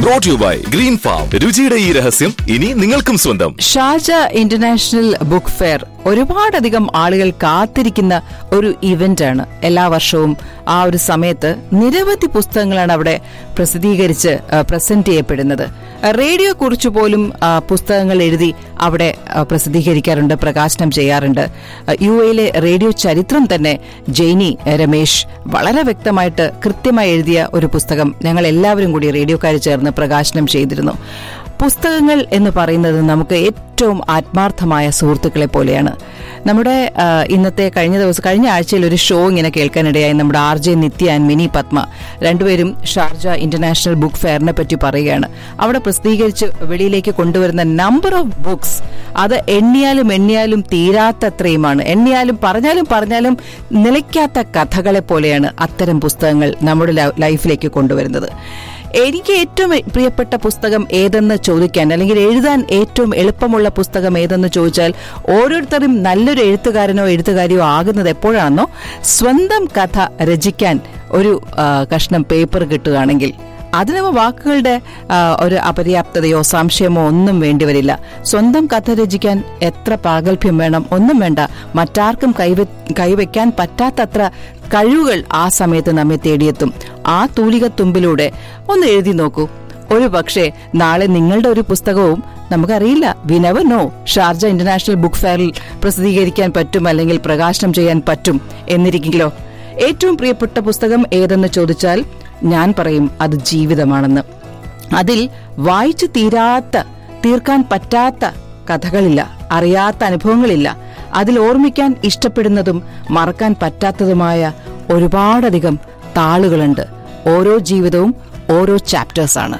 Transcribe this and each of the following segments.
Brought you by green farm രുചിയുടെ ഈ രഹസ്യം ഇനി നിങ്ങൾക്കും സ്വന്തം ഷാർജ ഇന്റർനാഷണൽ ബുക്ക് ഫെയർ ഒരുപാടധികം ആളുകൾ കാത്തിരിക്കുന്ന ഒരു ഇവന്റ് ആണ് എല്ലാ വർഷവും ആ ഒരു സമയത്ത് നിരവധി പുസ്തകങ്ങളാണ് അവിടെ പ്രസിദ്ധീകരിച്ച് പ്രസന്റ് ചെയ്യപ്പെടുന്നത് റേഡിയോ കുറിച്ച് പോലും ആ, പുസ്തകങ്ങൾ എഴുതി അവിടെ ആ, പ്രസിദ്ധീകരിക്കാറുണ്ട് പ്രകാശനം ചെയ്യാറുണ്ട് ആ, യു എയിലെ റേഡിയോ ചരിത്രം തന്നെ ജെയ്നി രമേശ് വളരെ വ്യക്തമായിട്ട് കൃത്യമായി എഴുതിയ ഒരു പുസ്തകം ഞങ്ങൾ എല്ലാവരും കൂടി റേഡിയോക്കാർ ചേർന്ന് പ്രകാശനം ചെയ്തിരുന്നു പുസ്തകങ്ങൾ എന്ന് പറയുന്നത് നമുക്ക് ഏറ്റവും ആത്മാർത്ഥമായ സുഹൃത്തുക്കളെ പോലെയാണ് നമ്മുടെ ആ, ഇന്നത്തെ കഴിഞ്ഞ ദിവസം കഴിഞ്ഞ ആഴ്ചയിൽ ഒരു ഷോ ഇങ്ങനെ കേൾക്കാനിടയായി നമ്മുടെ R J Nithya and Mini Padma രണ്ടുപേരും ഷാർജ ഇന്റർനാഷണൽ ബുക്ക് ഫെയറിനെ പറ്റി പറയുകയാണ് അവിടെ പ്രസിദ്ധീകരിച്ച് വെളിയിലേക്ക് കൊണ്ടുവരുന്ന നമ്പർ ഓഫ് ബുക്സ് അത് എണ്ണിയാലും എണ്ണിയാലും തീരാത്തത്രയുമാണ് എണ്ണിയാലും പറഞ്ഞാലും പറഞ്ഞാലും നിലയ്ക്കാത്ത കഥകളെ പോലെയാണ് അത്തരം പുസ്തകങ്ങൾ നമ്മുടെ ലൈ- ലൈഫിലേക്ക് കൊണ്ടുവരുന്നത് എനിക്ക് ഏറ്റവും പ്രിയപ്പെട്ട പുസ്തകം ഏതെന്ന് ചോദിക്കാൻ അല്ലെങ്കിൽ എഴുതാൻ ഏറ്റവും എളുപ്പമുള്ള പുസ്തകം ഏതെന്ന് ചോദിച്ചാൽ ഓരോരുത്തരും നല്ലൊരു എഴുത്തുകാരനോ എഴുത്തുകാരിയോ ആകുന്നത് എപ്പോഴാണെന്നോ സ്വന്തം കഥ രചിക്കാൻ ഒരു ആ, കഷ്ണം പേപ്പർ കിട്ടുകയാണെങ്കിൽ അതിന് വാക്കുകളുടെ ആ, ഒരു അപര്യാപ്തതയോ സംശയമോ ഒന്നും വേണ്ടിവരില്ല സ്വന്തം കഥ രചിക്കാൻ എത്ര പ്രാഗൽഭ്യം വേണം ഒന്നും വേണ്ട മറ്റാർക്കും കൈവ കൈവയ്ക്കാൻ പറ്റാത്തത്ര കഴിവുകൾ ആ സമയത്ത് നമ്മെ തേടിയെത്തും ആ തൂലികത്തുമ്പിലൂടെ ഒന്ന് എഴുതി നോക്കൂ ഒരു പക്ഷേ നാളെ നിങ്ങളുടെ ഒരു പുസ്തകവും നമുക്കറിയില്ല we never know Sharjah international book ഫെയറിൽ പ്രസിദ്ധീകരിക്കാൻ പറ്റും അല്ലെങ്കിൽ പ്രകാശനം ചെയ്യാൻ പറ്റും എന്നിരിക്കുമല്ലോ ഏറ്റവും പ്രിയപ്പെട്ട പുസ്തകം ഏതെന്ന് ചോദിച്ചാൽ ഞാൻ പറയും അത് ജീവിതമാണെന്ന് അതിൽ വായിച്ചു തീരാത്ത തീർക്കാൻ പറ്റാത്ത കഥകളില്ല അറിയാത്ത അനുഭവങ്ങളില്ല അതിൽ ഓർമ്മിക്കാൻ ഇഷ്ടപ്പെടുന്നതും മറക്കാൻ പറ്റാത്തതുമായ ഒരുപാടധികം താളുകളുണ്ട് ഓരോ ജീവിതവും ഓരോ ചാപ്റ്റേഴ്സാണ്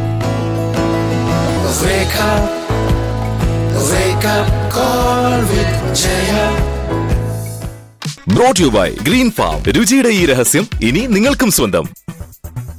Wake up, wake up, call with Jaya. Brought you by green farm രുചിയുടെ ഈ രഹസ്യം ഇനി നിങ്ങൾക്കും സ്വന്തം